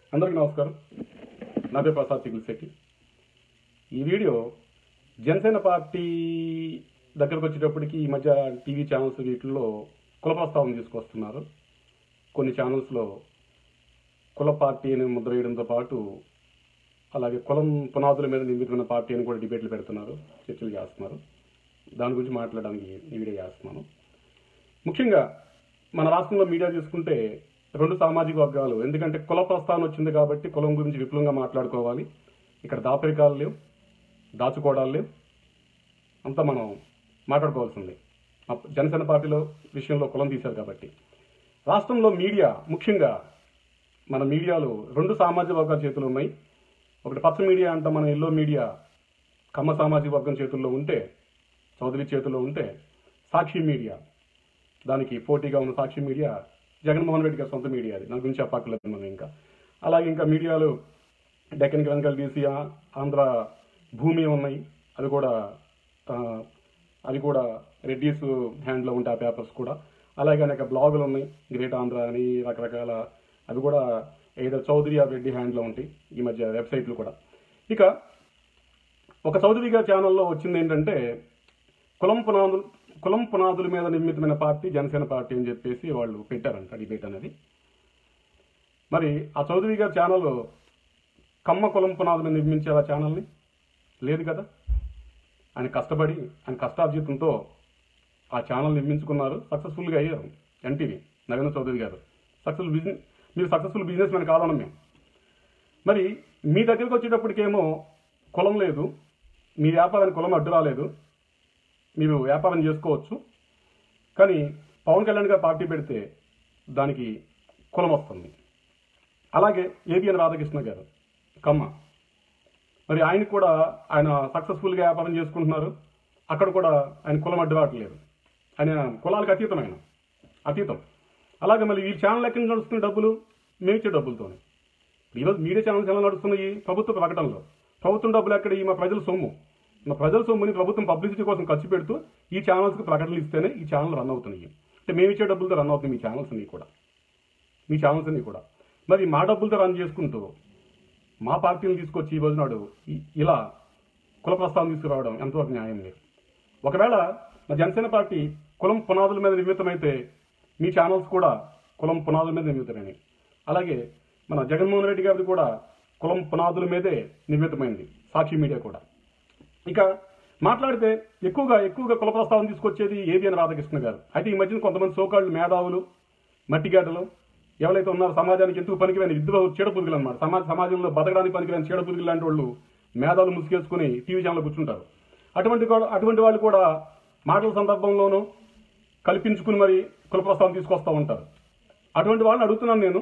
అందరికీ నమస్కారం నా పేరు ప్రసాద్ చిగుల్శెట్టి ఈ వీడియో జనసేన పార్టీ దగ్గరకు వచ్చేటప్పటికి ఈ మధ్య టీవీ ఛానల్స్ వీటిల్లో కుల ప్రస్తావన తీసుకొస్తున్నారు కొన్ని ఛానల్స్లో కుల పార్టీ అని ముద్ర వేయడంతో పాటు అలాగే కులం పునాదుల మీద నిర్మితమైన పార్టీ అని కూడా డిబేట్లు పెడుతున్నారు చర్చలు చేస్తున్నారు దాని గురించి మాట్లాడడానికి ఈ వీడియో చేస్తున్నాను ముఖ్యంగా మన రాష్ట్రంలో మీడియా తీసుకుంటే రెండు సామాజిక వర్గాలు ఎందుకంటే కుల ప్రస్తావన వచ్చింది కాబట్టి కులం గురించి విపులంగా మాట్లాడుకోవాలి ఇక్కడ దాపరికాలు లేవు దాచుకోవడాలు లేవు అంతా మనం మాట్లాడుకోవాల్సింది అప్- జనసేన పార్టీలో విషయంలో కులం తీశారు కాబట్టి రాష్ట్రంలో మీడియా ముఖ్యంగా మన మీడియాలో రెండు సామాజిక వర్గాల చేతులు ఉన్నాయి ఒకటి పచ్చ మీడియా అంట మన ఎల్లో మీడియా కమ్మ సామాజిక వర్గం చేతుల్లో ఉంటే చౌదరి చేతుల్లో ఉంటే సాక్షి మీడియా దానికి పోటీగా ఉన్న సాక్షి మీడియా జగన్మోహన్ రెడ్డి గారి సొంత మీడియా అది దాని గురించి చెప్పక్కర్లేదు మనం ఇంకా అలాగే ఇంకా మీడియాలు డెక్కన్ క్రానికల్ డీసీ ఆంధ్ర భూమి ఉన్నాయి అవి కూడా ఆ, అవి కూడా రెడ్డీస్ హ్యాండ్లో ఉంటాయి ఆ పేపర్స్ కూడా అలాగే అనేక బ్లాగులు ఉన్నాయి గ్రేట్ ఆంధ్ర అని రకరకాల అవి కూడా ఏదో చౌదరి ఆ రెడ్డి హ్యాండ్లో ఉంటాయి ఈ మధ్య వెబ్సైట్లు కూడా ఇక ఒక చౌదరి గారి ఛానల్లో వచ్చింది ఏంటంటే కులం పునాదులు కులం పునాదుల మీద నిర్మితమైన పార్టీ జనసేన పార్టీ అని చెప్పేసి వాళ్ళు పెట్టారంట డిబేట్ అనేది మరి ఆ చౌదరి గారి ఛానల్ కమ్మ కులం పునాదులు నిర్మించే ఆ ఛానల్ని లేదు కదా ఆయన కష్టపడి ఆయన కష్టార్జితంతో ఆ ఛానల్ నిర్మించుకున్నారు సక్సెస్ఫుల్గా అయ్యారు ఎన్టీవీ నవీన చౌదరి గారు సక్సెస్ఫుల్ బిజినెస్ మీరు సక్సెస్ఫుల్ బిజినెస్ మ్యాన్ కాదనం మేము మరి మీ దగ్గరికి వచ్చేటప్పటికేమో కులం లేదు మీ వ్యాపారానికి కులం అడ్డు రాలేదు మీరు వ్యాపారం చేసుకోవచ్చు కానీ పవన్ కళ్యాణ్ గారు పార్టీ పెడితే దానికి కులం వస్తుంది అలాగే ఏబిఎన్ రాధాకృష్ణ గారు కమ్మ మరి ఆయన కూడా ఆయన సక్సెస్ఫుల్గా వ్యాపారం చేసుకుంటున్నారు అక్కడ కూడా ఆయన కులం అడ్డు రావట్లేదు ఆయన కులాలకు అతీతమైన అతీతం అలాగే మళ్ళీ ఈ ఛానల్ ఎక్కడి నుంచి నడుస్తున్న డబ్బులు మేము ఇచ్చే డబ్బులతోనే ఈరోజు మీడియా ఛానల్స్ ఎలా నడుస్తున్నాయి ప్రభుత్వ ప్రకటనలో ప్రభుత్వం డబ్బులు ఎక్కడ ఈ మా ప్రజల సొమ్ము మా ప్రజల సొమ్ముని ప్రభుత్వం పబ్లిసిటీ కోసం ఖర్చు పెడుతూ ఈ ఛానల్స్కి ప్రకటనలు ఇస్తేనే ఈ ఛానల్ రన్ అవుతున్నాయి అంటే మేము ఇచ్చే డబ్బులతో రన్ అవుతుంది మీ ఛానల్స్ అన్ని కూడా మీ ఛానల్స్ అన్ని కూడా మరి మా డబ్బులతో రన్ చేసుకుంటూ మా పార్టీని తీసుకొచ్చి ఈ రోజు నాడు ఈ- ఇలా కుల ప్రస్తావన తీసుకురావడం ఎంతవరకు న్యాయం లేదు ఒకవేళ మా జనసేన పార్టీ కులం పునాదుల మీద నిర్మితమైతే మీ ఛానల్స్ కూడా కులం పునాదుల మీద నిర్మితమైనవి అలాగే మన జగన్మోహన్ రెడ్డి గారిది కూడా కులం పునాదుల మీదే నిర్మితమైంది సాక్షి మీడియా కూడా ఇక మాట్లాడితే ఎక్కువగా ఎక్కువగా కుల ప్రస్తావన తీసుకొచ్చేది ఏబిఎన్ రాధాకృష్ణ గారు అయితే ఈ మధ్యన కొంతమంది సోకాళ్ళు మేధావులు మట్టిగాటలు ఎవరైతే ఉన్నారో సమాజానికి ఎందుకు పనికిరాని ఇద్దరు చీడపురుగులు అనమాట సమాజ సమాజంలో బతకడానికి పనికిరాని చీడపురుగులు లాంటి వాళ్ళు మేధావులు ముసుగేసుకుని టీవీ ఛానల్ కూర్చుంటారు అటువంటి కూడా- అటువంటి వాళ్ళు కూడా మాటల సందర్భంలోనూ కల్పించుకుని మరి కుల ప్రస్తావన తీసుకొస్తూ ఉంటారు అటువంటి వాళ్ళని అడుగుతున్నాను నేను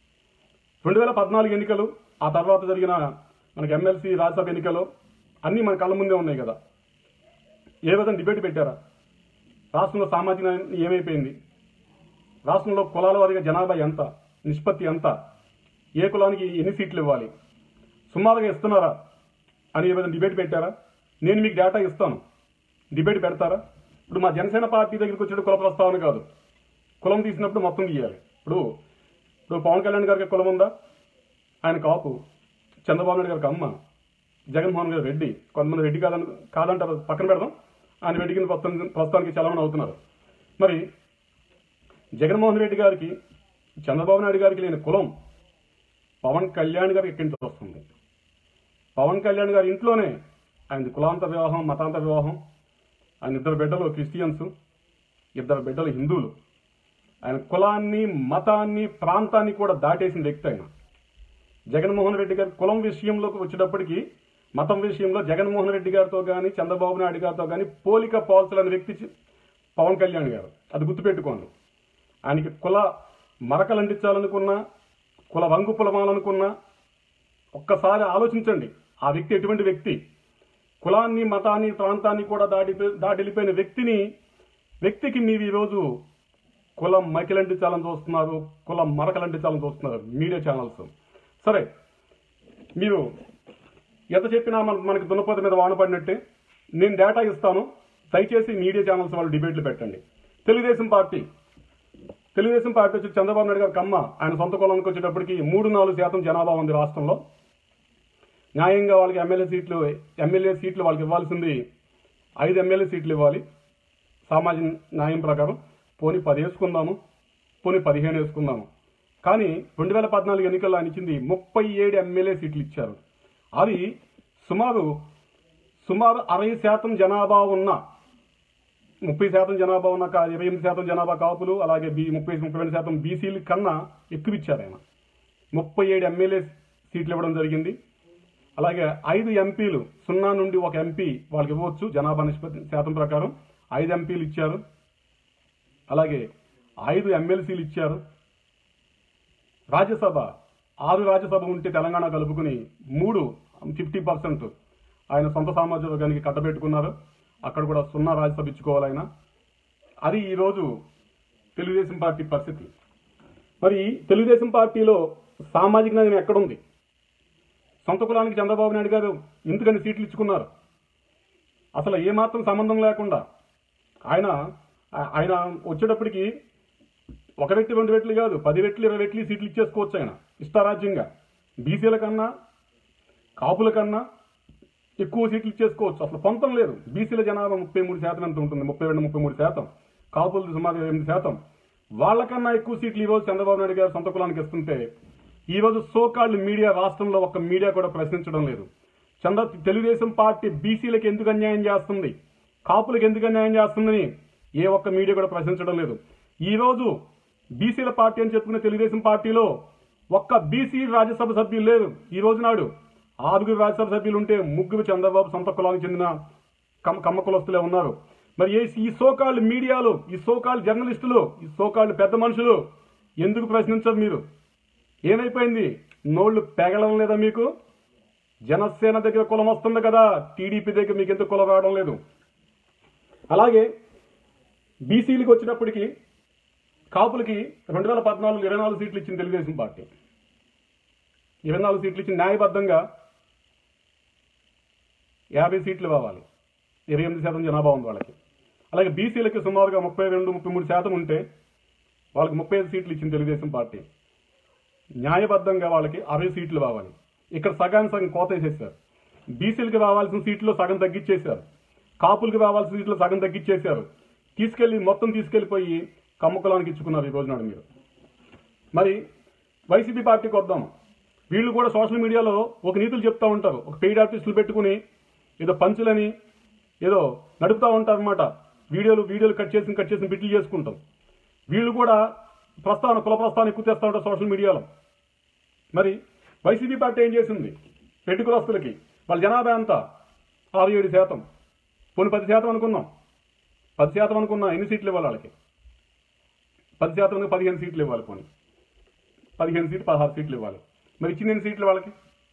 రెండు వేల పద్నాలుగు ఎన్నికలు ఆ తర్వాత జరిగిన మనకి ఎమ్మెల్సీ రాజ్యసభ ఎన్నికలు అన్నీ మన కళ్ళ ముందే ఉన్నాయి కదా ఏ విధంగా డిబేట్ పెట్టారా రాష్ట్రంలో సామాజిక న్యాయం ఏమైపోయింది రాష్ట్రంలో కులాల వారీగా జనాభా ఎంత నిష్పత్తి ఎంత ఏ కులానికి ఎన్ని సీట్లు ఇవ్వాలి సుమారుగా ఇస్తున్నారా అని ఏమైనా డిబేట్ పెట్టారా నేను మీకు డేటా ఇస్తాను డిబేట్ పెడతారా ఇప్పుడు మా జనసేన పార్టీ దగ్గరికి వచ్చేటప్పుడు కుల ప్రస్తావన కాదు కులం తీసినప్పుడు మొత్తం తీయాలి ఇప్పుడు ఇప్పుడు పవన్ కళ్యాణ్ గారికి కులం ఉందా ఆయన కాపు చంద్రబాబు నాయుడు గారికి అమ్మ జగన్మోహన్ గారు రెడ్డి కొంతమంది రెడ్డి కాదని కాదంటారు పక్కన పెడదాం ఆయన రెడ్డి కింద ప్రస్తుతం ప్రస్తుతానికి చలమణ అవుతున్నారు మరి జగన్మోహన్ రెడ్డి గారికి చంద్రబాబు నాయుడు గారికి లేని కులం పవన్ కళ్యాణ్ గారికి ఎక్కడి నుంచి వస్తుంది పవన్ కళ్యాణ్ గారి ఇంట్లోనే ఆయన కులాంత వివాహం మతాంత వివాహం ఆయన ఇద్దరు బిడ్డలు క్రిస్టియన్స్ ఇద్దరు బిడ్డలు హిందువులు ఆయన కులాన్ని మతాన్ని ప్రాంతాన్ని కూడా దాటేసిన వ్యక్తి ఆయన జగన్మోహన్ రెడ్డి గారి కులం విషయంలోకి వచ్చేటప్పటికి మతం విషయంలో జగన్మోహన్ రెడ్డి గారితో కానీ చంద్రబాబు నాయుడు గారితో కానీ పోలిక పోల్చలేని వ్యక్తి చి- పవన్ కళ్యాణ్ గారు అది గుర్తుపెట్టుకోండి ఆయనకి కుల మరకలు అంటించాలనుకున్నా కుల వంగు పులమాలనుకున్నా ఒక్కసారి ఆలోచించండి ఆ వ్యక్తి ఎటువంటి వ్యక్తి కులాన్ని మతాన్ని ప్రాంతాన్ని కూడా దాటి దాటి వెళ్ళిపోయిన వ్యక్తిని వ్యక్తికి మీరు ఈరోజు కులం మకిలంటించాలని చూస్తున్నారు కులం మరకలంటించాలని చూస్తున్నారు మీడియా ఛానల్స్ సరే మీరు ఎంత చెప్పినా మన మనకి దున్నపోత మీద వాన పడినట్టే నేను డేటా ఇస్తాను దయచేసి మీడియా ఛానల్స్ వాళ్ళు డిబేట్లు పెట్టండి తెలుగుదేశం పార్టీ తెలుగుదేశం పార్టీ వచ్చి చంద్రబాబు నాయుడు గారు కమ్మ ఆయన సొంత కులానికి వచ్చేటప్పటికి మూడు నాలుగు శాతం జనాభా ఉంది రాష్ట్రంలో న్యాయంగా వాళ్ళకి ఎమ్మెల్యే సీట్లు ఎమ్మెల్యే సీట్లు వాళ్ళకి ఇవ్వాల్సింది ఐదు ఎమ్మెల్యే సీట్లు ఇవ్వాలి సామాజిక న్యాయం ప్రకారం పోనీ పది వేసుకుందాము పోనీ పదిహేను వేసుకుందాము కానీ రెండు వేల పద్నాలుగు ఎన్నికల్లో ఆయన ఇచ్చింది ముప్పై ఏడు ఎమ్మెల్యే సీట్లు ఇచ్చారు అది సుమారు సుమారు అరవై శాతం జనాభా ఉన్న ముప్పై శాతం జనాభా ఉన్న కా- ఇరవై ఎనిమిది శాతం జనాభా కాపులు అలాగే బీ ముప్పై ముప్పై రెండు శాతం బీసీల కన్నా ఎక్కువ ఇచ్చారు ఆయన ముప్పై ఏడు ఎమ్మెల్యే సీట్లు ఇవ్వడం జరిగింది అలాగే ఐదు ఎంపీలు సున్నా నుండి ఒక ఎంపీ వాళ్ళకి ఇవ్వచ్చు జనాభా నిష్పత్తి శాతం ప్రకారం ఐదు ఎంపీలు ఇచ్చారు అలాగే ఐదు ఎమ్మెల్సీలు ఇచ్చారు రాజ్యసభ ఆరు రాజ్యసభ ఉంటే తెలంగాణ కలుపుకుని మూడు ఫిఫ్టీ పర్సెంట్ ఆయన సొంత సామాజిక వర్గానికి కట్టబెట్టుకున్నారు అక్కడ కూడా సున్నా రాజ్యసభ ఇచ్చుకోవాలి ఆయన అది ఈరోజు తెలుగుదేశం పార్టీ పరిస్థితి మరి తెలుగుదేశం పార్టీలో సామాజిక న్యాయం ఎక్కడుంది సొంత కులానికి చంద్రబాబు నాయుడు గారు ఎందుకని సీట్లు ఇచ్చుకున్నారు అసలు ఏమాత్రం సంబంధం లేకుండా ఆయన ఆ- ఆయన వచ్చేటప్పటికి ఒక వ్యక్తి రెండు వెట్లు కాదు పది వెట్లు ఇరవై వెట్లు సీట్లు ఇచ్చేసుకోవచ్చు ఆయన ఇష్టారాజ్యంగా బీసీల కన్నా కాపుల కన్నా ఎక్కువ సీట్లు ఇచ్చేసుకోవచ్చు అసలు పొంతం లేదు బీసీల జనాభా ముప్పై మూడు శాతం ఎంత ఉంటుంది ముప్పై రెండు ముప్పై మూడు శాతం కాపులు సుమారు ఇరవై ఎనిమిది శాతం వాళ్ళకన్నా ఎక్కువ సీట్లు ఈ రోజు చంద్రబాబు నాయుడు గారు సొంత కులానికి ఇస్తుంటే ఈ రోజు సోకాళ్ళు మీడియా రాష్ట్రంలో ఒక్క మీడియా కూడా ప్రశ్నించడం లేదు చంద్ర తెలుగుదేశం పార్టీ బీసీలకు ఎందుకు అన్యాయం చేస్తుంది కాపులకు ఎందుకు అన్యాయం చేస్తుందని ఏ ఒక్క మీడియా కూడా ప్రశ్నించడం లేదు ఈ రోజు బీసీల పార్టీ అని చెప్పుకునే తెలుగుదేశం పార్టీలో ఒక్క బీసీ రాజ్యసభ సభ్యులు లేరు ఈ రోజు నాడు ఆరుగురు రాజ్యసభ సభ్యులు ఉంటే ముగ్గురు చంద్రబాబు సొంత కులానికి చెందిన కమ్మ కమ్మ కులస్తులే ఉన్నారు మరి ఏ- ఈ సోకాళ్ళు మీడియాలు ఈ సోకాళ్ళు జర్నలిస్టులు ఈ సోకాళ్ళు పెద్ద మనుషులు ఎందుకు ప్రశ్నించరు మీరు ఏమైపోయింది నోళ్లు పెగలం లేదా మీకు జనసేన దగ్గర కులం వస్తుంది కదా టీడీపీ దగ్గర మీకు ఎందుకు కులం రావడం లేదు అలాగే బీసీలకు వచ్చినప్పటికీ కాపులకి రెండు వేల పద్నాలుగు ఇరవై నాలుగు సీట్లు ఇచ్చింది తెలుగుదేశం పార్టీ ఇరవై నాలుగు సీట్లు ఇచ్చి న్యాయబద్ధంగా యాభై సీట్లు కావాలి ఇరవై ఎనిమిది శాతం జనాభా ఉంది వాళ్ళకి అలాగే బీసీలకి సుమారుగా ముప్పై రెండు ముప్పై మూడు శాతం ఉంటే వాళ్ళకి ముప్పై ఐదు సీట్లు ఇచ్చింది తెలుగుదేశం పార్టీ న్యాయబద్ధంగా వాళ్ళకి అరవై సీట్లు కావాలి ఇక్కడ సగానికి సగం కోత వేసేసారు బీసీలకి రావాల్సిన సీట్లు సగం తగ్గించేశారు కాపులకి రావాల్సిన సీట్లు సగం తగ్గించేశారు తీసుకెళ్లి మొత్తం తీసుకెళ్లిపోయి కమ్మకులానికి ఇచ్చుకున్నారు ఈ రోజునాడు మీరు మరి వైసీపీ పార్టీకి వద్దాం వీళ్ళు కూడా సోషల్ మీడియాలో ఒక నీతులు చెప్తా ఉంటారు ఒక పెయిడ్ ఆర్టిస్టులు పెట్టుకుని ఏదో పంచులని ఏదో నడుపుతా ఉంటారు అనమాట వీడియోలు వీడియోలు కట్ చేసి కట్ చేసి బిట్లు చేసుకుంటాం వీళ్ళు కూడా ప్రస్తావన కుల ప్రస్తావన ఎక్కువ తెస్తా ఉంటారు సోషల్ మీడియాలో మరి వైసీపీ పార్టీ ఏం చేసింది రెడ్డి కులస్తులకి వాళ్ళ జనాభా ఎంత ఆరు ఏడు శాతం పోనీ పది శాతం అనుకున్నాం పది శాతం అనుకున్నా ఎన్ని సీట్లు ఇవ్వాలి వాళ్ళకి పది శాతం పదిహేను సీట్లు ఇవ్వాలి పోనీ పదిహేను సీట్లు పదహారు సీట్లు ఇవ్వాలి మరి ఇచ్చింది ఎన్ని సీట్లు వాళ్ళకి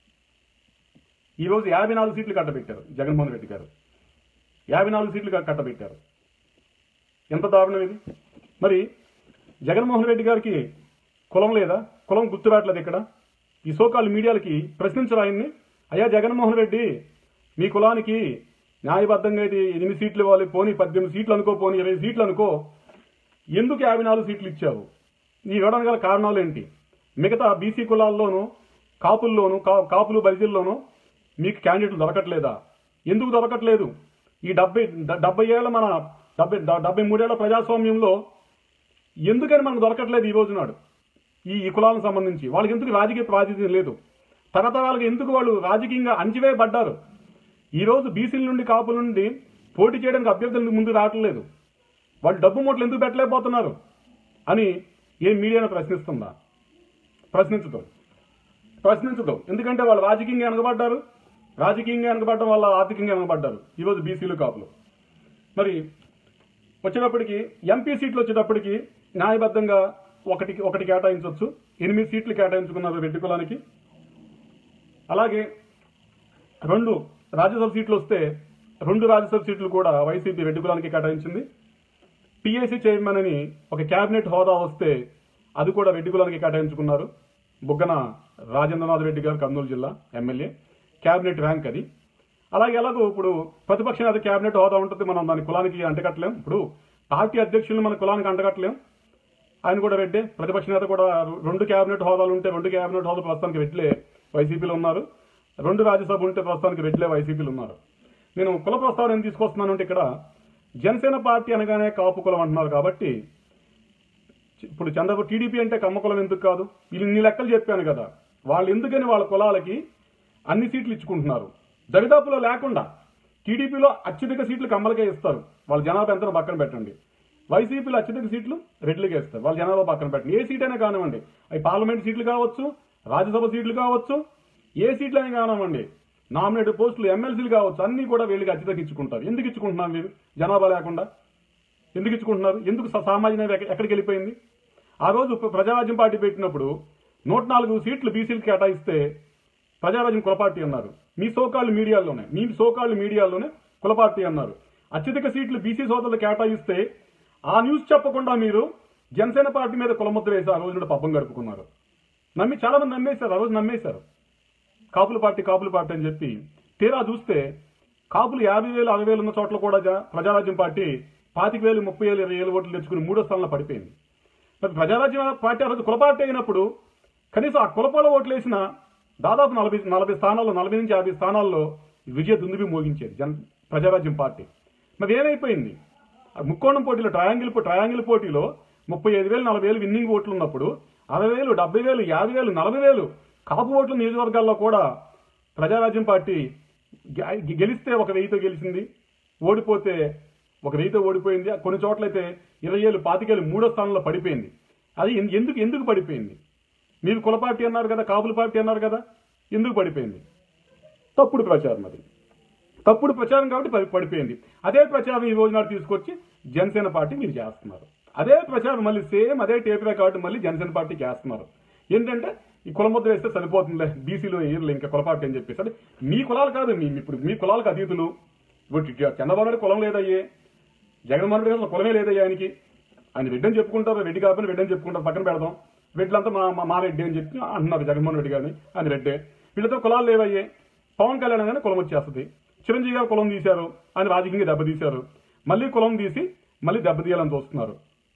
ఈ రోజు యాభై నాలుగు సీట్లు కట్టబెట్టారు జగన్మోహన్ రెడ్డి గారు యాభై నాలుగు సీట్లు క- కట్టబెట్టారు ఎంత దారుణం ఇది మరి జగన్మోహన్ రెడ్డి గారికి కులం లేదా కులం గుర్తు రావట్లేదు ఇక్కడ ఈ సోకాల్ మీడియాలకి ప్రశ్నించరు ఆయన్ని అయ్యా జగన్మోహన్ రెడ్డి మీ కులానికి న్యాయబద్ధంగా అయితే ఎనిమిది సీట్లు ఇవ్వాలి పోనీ పద్దెనిమిది సీట్లు అనుకో పోనీ ఇరవై సీట్లు అనుకో ఎందుకు యాభై నాలుగు సీట్లు ఇచ్చావు నీ ఇవ్వడానికి గల కారణాలు ఏంటి మిగతా బీసీ కులాల్లోనూ కాపుల్లోనూ కా- కాపులు బలిజీల్లోనూ మీకు క్యాండిడేట్లు దొరకట్లేదా ఎందుకు దొరకట్లేదు ఈ డెబ్బై డ- డెబ్బై ఏళ్ళ మన డెబ్బై డ- డెబ్బై మూడేళ్ల ప్రజాస్వామ్యంలో ఎందుకని మనకు దొరకట్లేదు ఈ రోజు నాడు ఈ ఈ కులాలకు సంబంధించి వాళ్ళకి ఎందుకు రాజకీయ ప్రాతినిధ్యం లేదు తరతరాలుగా ఎందుకు వాళ్ళు రాజకీయంగా అంచివేయబడ్డారు ఈ రోజు బీసీల నుండి కాపుల నుండి పోటీ చేయడానికి అభ్యర్థులు ముందు రావట్లేదు వాళ్ళు డబ్బు మూటలు ఎందుకు పెట్టలేకపోతున్నారు అని ఏ మీడియాను ప్రశ్నిస్తుందా ప్రశ్నించదు ప్రశ్నించదు ఎందుకంటే వాళ్ళు రాజకీయంగా వెనకబడ్డారు రాజకీయంగా వెనకబడడం వల్ల ఆర్థికంగా వెనకబడ్డారు ఈరోజు బీసీలు కాపులు మరి వచ్చేటప్పటికి ఎంపీ సీట్లు వచ్చేటప్పటికి న్యాయబద్ధంగా ఒకటికి ఒకటి కేటాయించవచ్చు ఎనిమిది సీట్లు కేటాయించుకున్నారు రెడ్డి కులానికి అలాగే రెండు రాజ్యసభ సీట్లు వస్తే రెండు రాజ్యసభ సీట్లు కూడా వైసీపీ రెడ్డి కులానికి కేటాయించింది పిఎస్సి చైర్మన్ అని ఒక కేబినెట్ హోదా వస్తే అది కూడా రెడ్డి కులానికి కేటాయించుకున్నారు బుగ్గన రాజేంద్రనాథ్ రెడ్డి గారు కర్నూలు జిల్లా ఎమ్మెల్యే కేబినెట్ ర్యాంక్ అది అలాగే ఎలాగో ఇప్పుడు ప్రతిపక్ష నేత కేబినెట్ హోదా ఉంటుంది మనం దాని కులానికి అంటకట్టలేం ఇప్పుడు పార్టీ అధ్యక్షులు మన కులానికి అంటకట్టలేం ఆయన కూడా రెడ్డే ప్రతిపక్ష నేత కూడా రెండు కేబినెట్ హోదాలు ఉంటే రెండు కేబినెట్ హోదాలు ప్రస్తుతానికి రెడ్లే వైసీపీలో ఉన్నారు రెండు రాజ్యసభ ఉంటే ప్రస్తుతానికి రెడ్లే వైసీపీలు ఉన్నారు నేను కుల ప్రస్తావన ఏం తీసుకొస్తున్నాను అంటే ఇక్కడ జనసేన పార్టీ అనగానే కాపు కులం అంటున్నారు కాబట్టి ఇప్పుడు చంద్రబాబు టీడీపీ అంటే కమ్మ కులం ఎందుకు కాదు వీళ్ళు ఇన్ని లెక్కలు చెప్పాను కదా వాళ్ళు ఎందుకని వాళ్ళ కులాలకి అన్ని సీట్లు ఇచ్చుకుంటున్నారు దరిదాపులో లేకుండా టీడీపీలో అత్యధిక సీట్లు కమ్మలకే ఇస్తారు వాళ్ళ జనాభా ఎంత పక్కన పెట్టండి వైసీపీలో అత్యధిక సీట్లు రెడ్లకే ఇస్తారు వాళ్ళ జనాభా పక్కన పెట్టండి ఏ సీట్ అయినా కానివ్వండి అవి పార్లమెంట్ సీట్లు కావచ్చు రాజ్యసభ సీట్లు కావచ్చు ఏ సీట్లు అయినా కానివ్వండి నామినేటెడ్ పోస్టులు ఎమ్మెల్సీలు కావచ్చు అన్ని కూడా వీళ్ళకి అత్యధిక ఇచ్చుకుంటారు ఎందుకు ఇచ్చుకుంటున్నారు మీరు జనాభా లేకుండా ఎందుకు ఇచ్చుకుంటున్నారు ఎందుకు స- సామాజిక న్యాయం ఎక్క- ఎక్కడికి వెళ్ళిపోయింది ఆ రోజు ప్ర- ప్రజారాజ్యం పార్టీ పెట్టినప్పుడు నూట నాలుగు సీట్లు బీసీలకు కేటాయిస్తే ప్రజారాజ్యం కుల పార్టీ అన్నారు మీ సోకాళ్ళు మీడియాల్లోనే మీ సోకాళ్ళు మీడియాల్లోనే కుల పార్టీ అన్నారు అత్యధిక సీట్లు బీసీ సోదరులు కేటాయిస్తే ఆ న్యూస్ చెప్పకుండా మీరు జనసేన పార్టీ మీద కులముద్ర వేసి ఆ రోజు నుండి పబ్బం గడుపుకున్నారు నమ్మి చాలా మంది నమ్మేశారు ఆ రోజు నమ్మేశారు కాపుల పార్టీ కాపుల పార్టీ అని చెప్పి తీరా చూస్తే కాపులు యాభై వేలు అరవై వేలు ఉన్న చోట్ల కూడా జ- ప్రజారాజ్యం పార్టీ పాతిక వేలు ముప్పై వేలు ఇరవై వేలు ఓట్లు తెచ్చుకుని మూడో స్థానంలో పడిపోయింది మరి ప్రజారాజ్యం పార్టీ ఆ రోజు కుల పార్టీ అయినప్పుడు కనీసం ఆ కులపాల ఓట్లు వేసిన దాదాపు నలభై నలభై స్థానాల్లో నలభై నుంచి యాభై స్థానాల్లో విజయ దుందుబి మోగించేది జన ప్రజారాజ్యం పార్టీ మరి ఏమైపోయింది ఆ ముక్కోణం పోటీలో ట్రయాంగిల్ పో- ట్రయాంగిల్ పోటీలో ముప్పై ఐదు వేలు నలభై వేలు విన్నింగ్ ఓట్లు ఉన్నప్పుడు అరవై వేలు డెబ్బై వేలు యాభై వేలు నలభై వేలు కాపు ఓట్ల నియోజకవర్గాల్లో కూడా ప్రజారాజ్యం పార్టీ గె- గెలిస్తే ఒక వెయ్యితో గెలిచింది ఓడిపోతే ఒక వెయ్యితో ఓడిపోయింది కొన్ని చోట్లయితే ఇరవై ఏళ్ళు పాతికేళ్ళు మూడో స్థానంలో పడిపోయింది అది ఎన్- ఎందుకు ఎందుకు పడిపోయింది మీరు కుల పార్టీ అన్నారు కదా కాపుల పార్టీ అన్నారు కదా ఎందుకు పడిపోయింది తప్పుడు ప్రచారం అది తప్పుడు ప్రచారం కాబట్టి పడి- పడిపోయింది అదే ప్రచారం ఈ రోజు నాడు తీసుకొచ్చి జనసేన పార్టీ మీరు చేస్తున్నారు అదే ప్రచారం మళ్ళీ సేమ్ అదే టేప్ రికార్డు మళ్ళీ జనసేన పార్టీకి వేస్తున్నారు ఏంటంటే ఈ కులముద్ర వేస్తే సరిపోతుందిలే బీసీలో ఏర్లు ఇంకా కుల పార్టీ అని చెప్పేసి అంటే మీ కులాలు కాదు మీ ఇప్పుడు మీ కులాలకు అతీతులు ఇప్పుడు చంద్రబాబు నాయుడు కులం లేదయ్యే జగన్మోహన్ రెడ్డి అసలు కులమే లేదయ్యా ఆయనకి ఆయన రెడ్డి అని చెప్పుకుంటారు రెడ్డి కాకపోయినా రెడ్డి అని చెప్పుకుంటారు పక్కన పెడదాం రెడ్లంతా మా మా- మా రెడ్డి అని చెప్పి అంటున్నారు జగన్మోహన్ రెడ్డి గారిని ఆయన రెడ్డే వీళ్ళతో కులాలు లేవయ్యే పవన్ కళ్యాణ్ గానే కులం వచ్చేస్తుంది చిరంజీవి గారు కులం తీశారు ఆయన రాజకీయంగా దెబ్బతీశారు మళ్ళీ కులం తీసి మళ్ళీ దెబ్బతీయాలని చూస్తున్నారు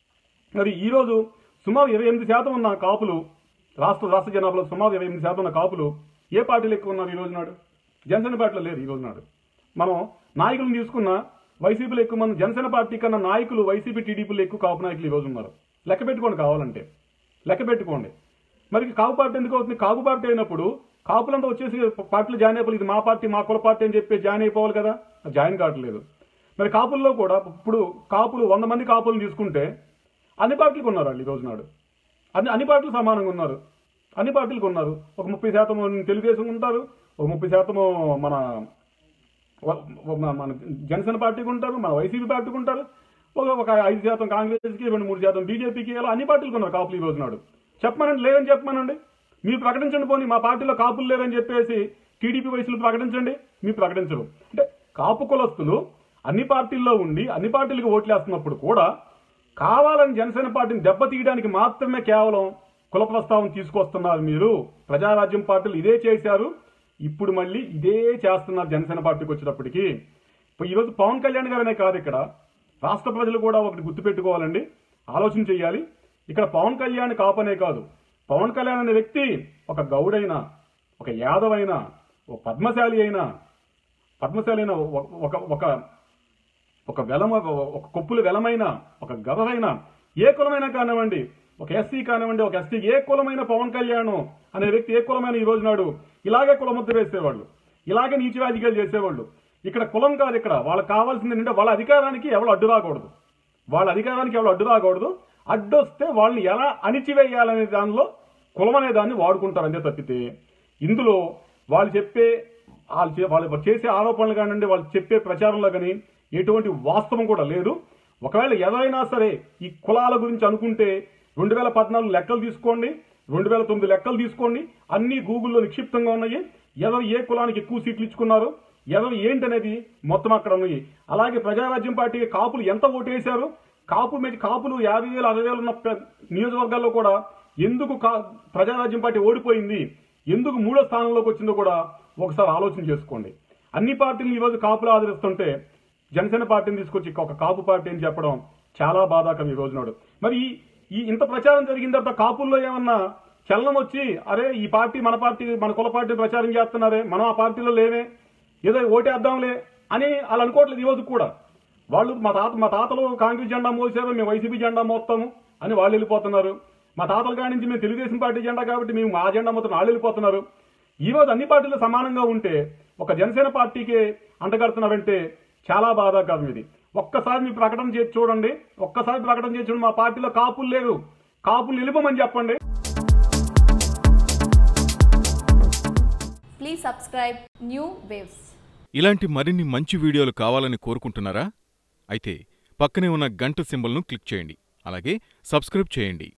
మరి ఈ రోజు సుమారు ఇరవై ఎనిమిది శాతం ఉన్న కాపులు రాష్ట్ర రాష్ట్ర జనాభాలో సుమారు ఇరవై ఎనిమిది శాతం ఉన్న కాపులు ఏ పార్టీలు ఎక్కువ ఉన్నారు ఈ రోజు నాడు జనసేన పార్టీలో లేరు ఈ రోజు నాడు మనం నాయకులను తీసుకున్న వైసీపీలో ఎక్కువ మంది జనసేన పార్టీ కన్నా నాయకులు వైసీపీ టీడీపీలో ఎక్కువ కాపు నాయకులు ఈ రోజు ఉన్నారు లెక్క పెట్టుకోండి కావాలంటే లెక్క పెట్టుకోండి మరి కాపు పార్టీ ఎందుకు అవుతుంది కాపు పార్టీ అయినప్పుడు కాపులంతా వచ్చేసి పార్టీలు జాయిన్ అయిపోవాలి ఇది మా పార్టీ మా కుల పార్టీ అని చెప్పి జాయిన్ అయిపోవాలి కదా జాయిన్ కావట్లేదు మరి కాపుల్లో కూడా ఇప్పుడు కాపులు వంద మంది కాపులను తీసుకుంటే అన్ని పార్టీలకు ఉన్నారు వాళ్ళు ఈ రోజు నాడు అన్ని అన్ని పార్టీలు సమానంగా ఉన్నారు అన్ని పార్టీలకు ఉన్నారు ఒక ముప్పై శాతం తెలుగుదేశం ఉంటారు ఒక ముప్పై శాతం మన వ- వ- మన జనసేన పార్టీకి ఉంటారు మన వైసీపీ పార్టీకి ఉంటారు ఒక ఒక ఐదు శాతం కాంగ్రెస్కి రెండు మూడు శాతం బీజేపీకి ఇలా అన్ని పార్టీలకు ఉన్నారు కాపులు ఈ రోజు నాడు చెప్పమనండి లేదని చెప్పమనండి మీరు ప్రకటించండి పోనీ మా పార్టీలో కాపులు లేరని చెప్పేసి టీడీపీ వయసులు ప్రకటించండి మీరు ప్రకటించరు అంటే కాపు కులస్తులు అన్ని పార్టీల్లో ఉండి అన్ని పార్టీలకు ఓట్లేస్తున్నప్పుడు కూడా కావాలని జనసేన పార్టీని దెబ్బతీయడానికి మాత్రమే కేవలం కుల ప్రస్తావన తీసుకొస్తున్నారు మీరు ప్రజారాజ్యం పార్టీలు ఇదే చేశారు ఇప్పుడు మళ్ళీ ఇదే చేస్తున్నారు జనసేన పార్టీకి వచ్చేటప్పటికి ఇప్పుడు ఈరోజు పవన్ కళ్యాణ్ గారనే కాదు ఇక్కడ రాష్ట్ర ప్రజలు కూడా ఒకటి గుర్తుపెట్టుకోవాలండి ఆలోచన చేయాలి ఇక్కడ పవన్ కళ్యాణ్ కాపనే కాదు పవన్ కళ్యాణ్ అనే వ్యక్తి ఒక గౌడైన ఒక యాదవ్ అయినా ఒక పద్మశాలి అయినా పద్మశాలి అయినా ఒక- ఒక ఒక ఒక వెలమ ఒక కొప్పులు వెలమైన ఒక గదవైన ఏ కులమైనా కానివ్వండి ఒక ఎస్సీ కానివ్వండి ఒక ఎస్టీ ఏ కులమైన పవన్ కళ్యాణ్ అనే వ్యక్తి ఏ కులమైన ఈ రోజు నాడు ఇలాగే కులముద్ర వేసేవాళ్ళు ఇలాగే నీచి రాజకీయాలు చేసేవాళ్ళు ఇక్కడ కులం కాదు ఇక్కడ వాళ్ళకి కావాల్సింది ఏంటంటే వాళ్ళ అధికారానికి ఎవరు అడ్డు రాకూడదు వాళ్ళ అధికారానికి ఎవరు అడ్డు రాకూడదు అడ్డొస్తే వాళ్ళని ఎలా అణిచివేయాలనే దానిలో కులం అనే దాన్ని వాడుకుంటారు అంతే తప్పితే ఇందులో వాళ్ళు చెప్పే వాళ్ళు చే- వాళ్ళు చేసే ఆరోపణలు కానివ్వండి వాళ్ళు చెప్పే ప్రచారంలో కానీ ఎటువంటి వాస్తవం కూడా లేదు ఒకవేళ ఎవరైనా సరే ఈ కులాల గురించి అనుకుంటే రెండు వేల పద్నాలుగు లెక్కలు తీసుకోండి రెండు వేల తొమ్మిది లెక్కలు తీసుకోండి అన్ని గూగుల్లో నిక్షిప్తంగా ఉన్నాయి ఎవరు ఏ కులానికి ఎక్కువ సీట్లు ఇచ్చుకున్నారు ఎవరు ఏంటనేది మొత్తం అక్కడ ఉన్నాయి అలాగే ప్రజారాజ్యం పార్టీ కాపులు ఎంత ఓటేశారు కాపు మీద కాపులు యాభై వేలు అరవై వేలు ఉన్న పె- నియోజకవర్గాల్లో కూడా ఎందుకు కా- ప్రజారాజ్యం పార్టీ ఓడిపోయింది ఎందుకు మూడో స్థానంలోకి వచ్చిందో కూడా ఒకసారి ఆలోచన చేసుకోండి అన్ని పార్టీలు ఈరోజు కాపులు ఆదరిస్తుంటే జనసేన పార్టీని తీసుకొచ్చి ఒక కాపు పార్టీ అని చెప్పడం చాలా బాధాకరం ఈ రోజు నాడు మరి ఈ- ఈ ఇంత ప్రచారం జరిగిన తర్వాత కాపుల్లో ఏమన్నా చలనం వచ్చి అరే ఈ పార్టీ మన పార్టీ మన కుల పార్టీ ప్రచారం చేస్తున్నారే మనం ఆ పార్టీలో లేవే ఏదో ఓటేద్దాంలే అని వాళ్ళు అనుకోవట్లేదు ఈ రోజు కూడా వాళ్ళు మా తాత మా తాతలు కాంగ్రెస్ జెండా మోసారు మేము వైసీపీ జెండా మోస్తాము అని వాళ్ళు వెళ్ళిపోతున్నారు మా తాతల కాడి నుంచి మేము తెలుగుదేశం పార్టీ జెండా కాబట్టి మేము మా జెండా మొత్తం వాళ్ళు వెళ్ళిపోతున్నారు ఈ రోజు అన్ని పార్టీలు సమానంగా ఉంటే ఒక జనసేన పార్టీకి అంటగడుతున్నారంటే చాలా బాధాకరం ఇది ఒక్కసారి మీ ప్రకటన చేసి చూడండి ఒక్కసారి ప్రకటన చేసి చూడండి మా పార్టీలో కాపులు లేరు కాపులు నిలుపమని చెప్పండి Please subscribe New Waves. ఇలాంటి మరిన్ని మంచి వీడియోలు కావాలని కోరుకుంటున్నారా అయితే పక్కనే ఉన్న గంట సింబల్ను క్లిక్ చేయండి అలాగే సబ్స్క్రైబ్ చేయండి